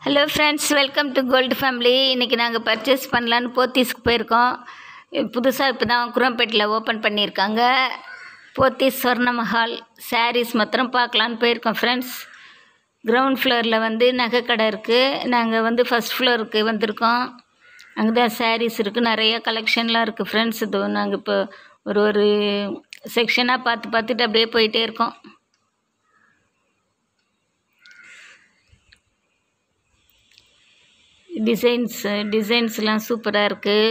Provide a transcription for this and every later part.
hello friends welcome to gold family இன்றைக்கி நாங்கள் purchase பண்ணலான்னு போத்தீஸ்க்கு போயிருக்கோம் புதுசாக இப்போ தான் குரம்பேட்டில் ஓப்பன் பண்ணியிருக்காங்க போத்தீஸ் ஸ்வர்ண மஹால் சாரீஸ் மாத்திரம் பார்க்கலான்னு போயிருக்கோம் ஃப்ரெண்ட்ஸ் கிரவுண்ட் ஃப்ளோரில் வந்து நகை கடை இருக்குது நாங்கள் வந்து ஃபஸ்ட் ஃப்ளோருக்கு வந்திருக்கோம் அங்கே தான் சாரீஸ் இருக்குது நிறைய கலெக்ஷன்லாம் இருக்குது ஃப்ரெண்ட்ஸ் இது நாங்கள் இப்போ ஒரு ஒரு செக்ஷனாக பார்த்து பார்த்துட்டு அப்படியே போயிட்டே இருக்கோம் டிசைன்ஸ் டிசைன்ஸ்லாம் சூப்பராக இருக்குது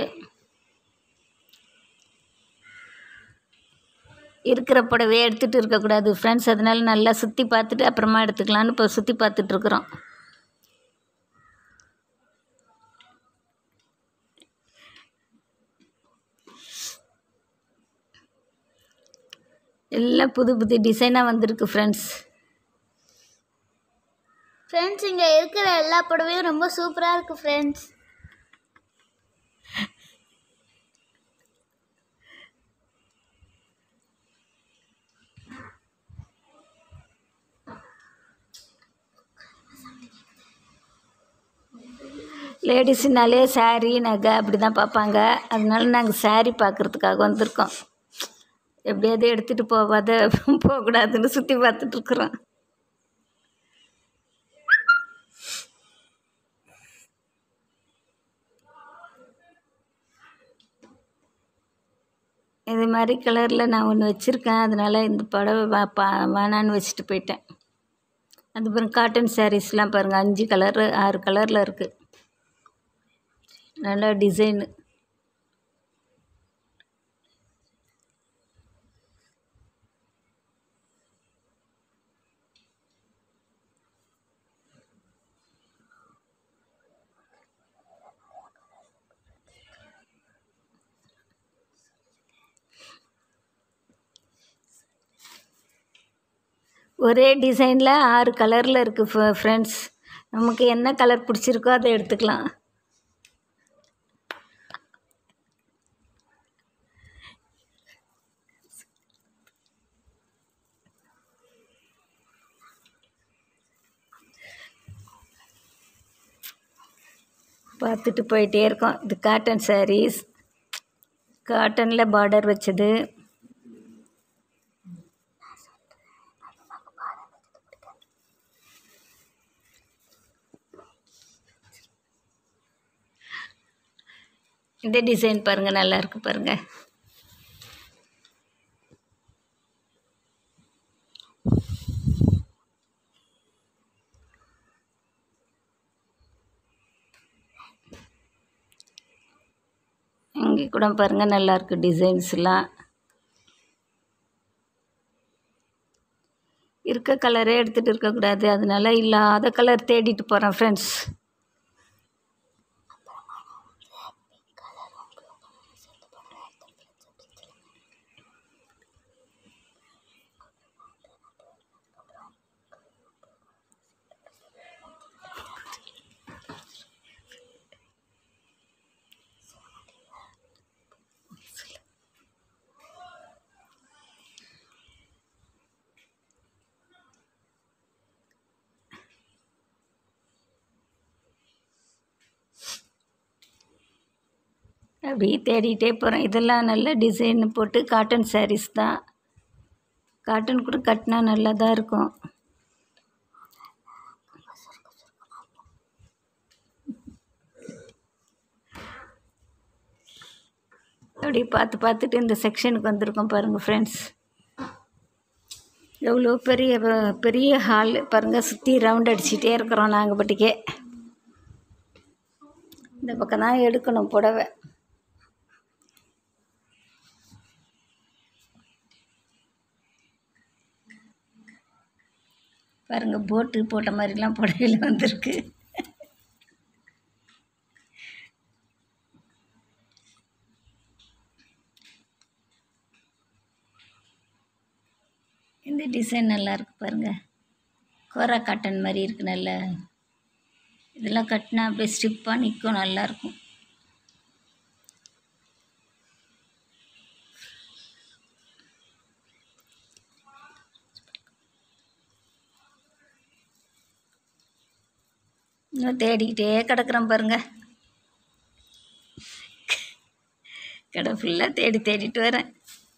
இருக்கிற புடவையே எடுத்துகிட்டு இருக்கக்கூடாது ஃப்ரெண்ட்ஸ் அதனால நல்லா சுற்றி பார்த்துட்டு அப்புறமா எடுத்துக்கலான்னு இப்போ சுற்றி பார்த்துட்ருக்குறோம் எல்லாம் புது புது டிசைனாக வந்திருக்கு ஃப்ரெண்ட்ஸ் ஃப்ரெண்ட்ஸ் இங்கே இருக்கிற எல்லா புடவையும் ரொம்ப சூப்பராக இருக்குது ஃப்ரெண்ட்ஸ் லேடிஸ்னாலே saree நகை அப்படி தான் பார்ப்பாங்க அதனால நாங்கள் saree பார்க்குறதுக்காக வந்திருக்கோம் எப்படியாவது எடுத்துகிட்டு போகாத போகக்கூடாதுன்னு சுற்றி பார்த்துட்ருக்குறோம் இது மாதிரி கலரில் நான் ஒன்று வச்சுருக்கேன் அதனால் இந்த புடவை வா பா வேணான்னு வச்சுட்டு போயிட்டேன் அதுக்கப்புறம் காட்டன் சாரீஸ்லாம் பாருங்கள் அஞ்சு கலரு ஆறு கலரில் இருக்குது நல்ல டிசைனு ஒரே டிசைனில் ஆறு கலரில் இருக்குது ஃப்ரெண்ட்ஸ் நமக்கு என்ன கலர் பிடிச்சிருக்கோ அதை எடுத்துக்கலாம் பார்த்துட்டு போயிட்டே இருக்கோம் இது காட்டன் சாரீஸ் காட்டனில் பார்டர் வச்சது இந்த டிசைன் பாருங்கள் நல்லா இருக்கு பாருங்கள் இங்கே கூட பாருங்கள் நல்லா இருக்கு டிசைன்ஸ்லாம் இருக்க கலரே எடுத்துகிட்டு இருக்கக்கூடாது அதனால இல்லாத கலர் தேடிட்டு போகிறேன் ஃப்ரெண்ட்ஸ் அப்படியே தேடிட்டே போகிறேன் இதெல்லாம் நல்ல டிசைன் போட்டு காட்டன் சாரீஸ் தான் காட்டன் கூட கட்டினா நல்லா தான் இருக்கும் அப்படியே பார்த்து பார்த்துட்டு இந்த செக்ஷனுக்கு வந்திருக்கோம் பாருங்கள் ஃப்ரெண்ட்ஸ் எவ்வளோ பெரிய வ- பெரிய ஹால் பாருங்கள் சுற்றி ரவுண்ட் அடிச்சிட்டே இருக்கிறோம் நாங்கள் பட்டிக்கே இந்த பக்கம் தான் எடுக்கணும் புடவை பாருங்க போட்டு போட்ட மாதிரிலாம் புடவையில் வந்திருக்கு இந்த டிசைன் நல்லா இருக்கு பாருங்க கோரா காட்டன் மாதிரி இருக்கு நல்ல இதெல்லாம் கட்டினா அப்படியே ஸ்டிப்பாக நிற்கும் நல்லாயிருக்கும் இன்னும் தேடிக்கிட்டே கிடக்குறேன் பாருங்க கடை ஃபுல்லாக தேடி தேடிட்டு வரேன்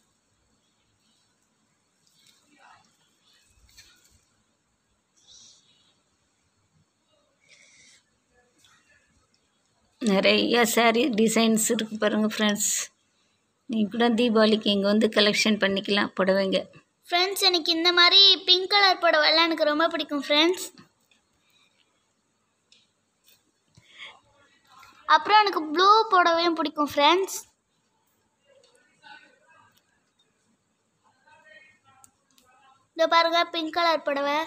நிறைய saree டிசைன்ஸ் இருக்குது பாருங்கள் ஃப்ரெண்ட்ஸ் நீ கூட தீபாவளிக்கு இங்கே வந்து கலெக்ஷன் பண்ணிக்கலாம் புடவைங்க ஃப்ரெண்ட்ஸ் எனக்கு இந்த மாதிரி பிங்க் கலர் புடவைலாம் எனக்கு ரொம்ப பிடிக்கும் ஃப்ரெண்ட்ஸ் அப்புறம் எனக்கு ப்ளூ புடவையும் பிடிக்கும் ஃப்ரெண்ட்ஸ் இந்த பாருங்க பிங்க் கலர் புடவை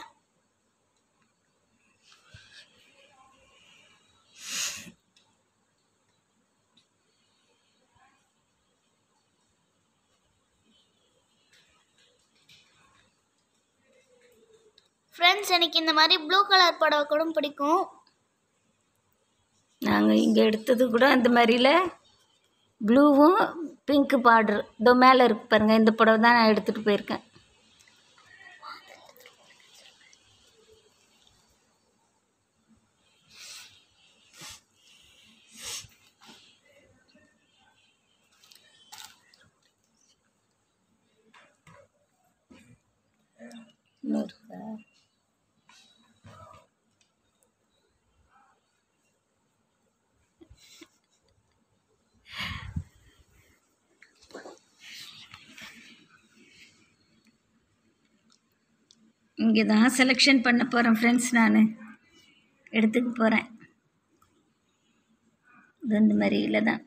ஃப்ரெண்ட்ஸ் எனக்கு இந்த மாதிரி ப்ளூ கலர் புடவை கூட பிடிக்கும் நாங்கள் இங்கே எடுத்தது கூட அந்த மாதிரில ப்ளூவும் பிங்க்கு பார்டர் இதோ மேலே இருக்கு பாருங்கள் இந்த புடவை தான் நான் எடுத்துகிட்டு போயிருக்கேன் இன்னும் இருக்கா இங்கே தான் செலெக்ஷன் பண்ண போகிறேன் ஃப்ரெண்ட்ஸ் நான் எடுத்துக்க போகிறேன் இது இந்த மாதிரியில் தான்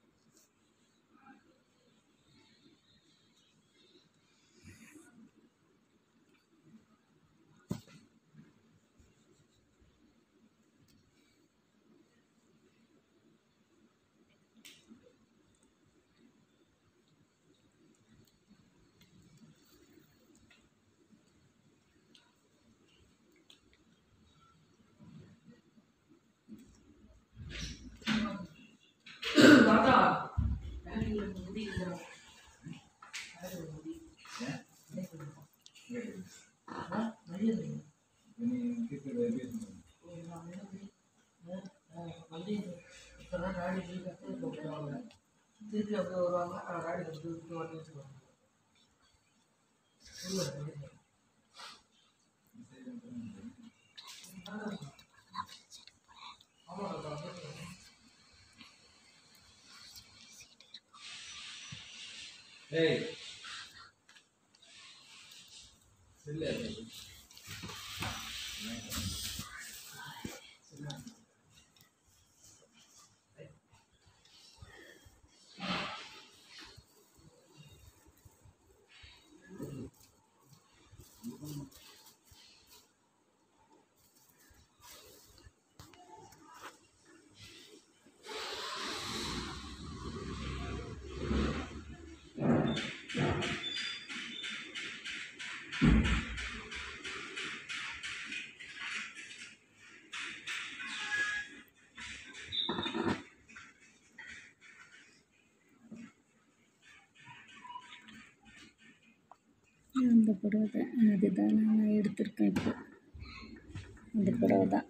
இந்த புடவை தான் அதுதான் நான் எடுத்திருக்கேன் இப்போ இந்த புடவை தான்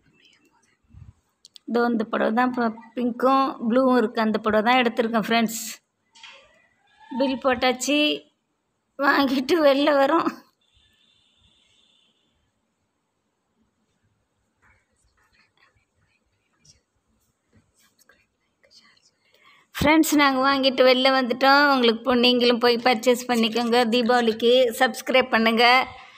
இதோ இந்த புடவை தான் இப்போ பிங்க்கும் ப்ளூவும் இருக்குது அந்த புடவை தான் எடுத்திருக்கேன் ஃப்ரெண்ட்ஸ் பில் போட்டாச்சு வாங்கிட்டு வெளில வரோம் ஃப்ரெண்ட்ஸ் நாங்கள் வாங்கிட்டு வெளில வந்துட்டோம் உங்களுக்கு இப்போ நீங்களும் போய் பர்ச்சேஸ் பண்ணிக்கோங்க தீபாவளிக்கு சப்ஸ்கிரைப் பண்ணுங்கள்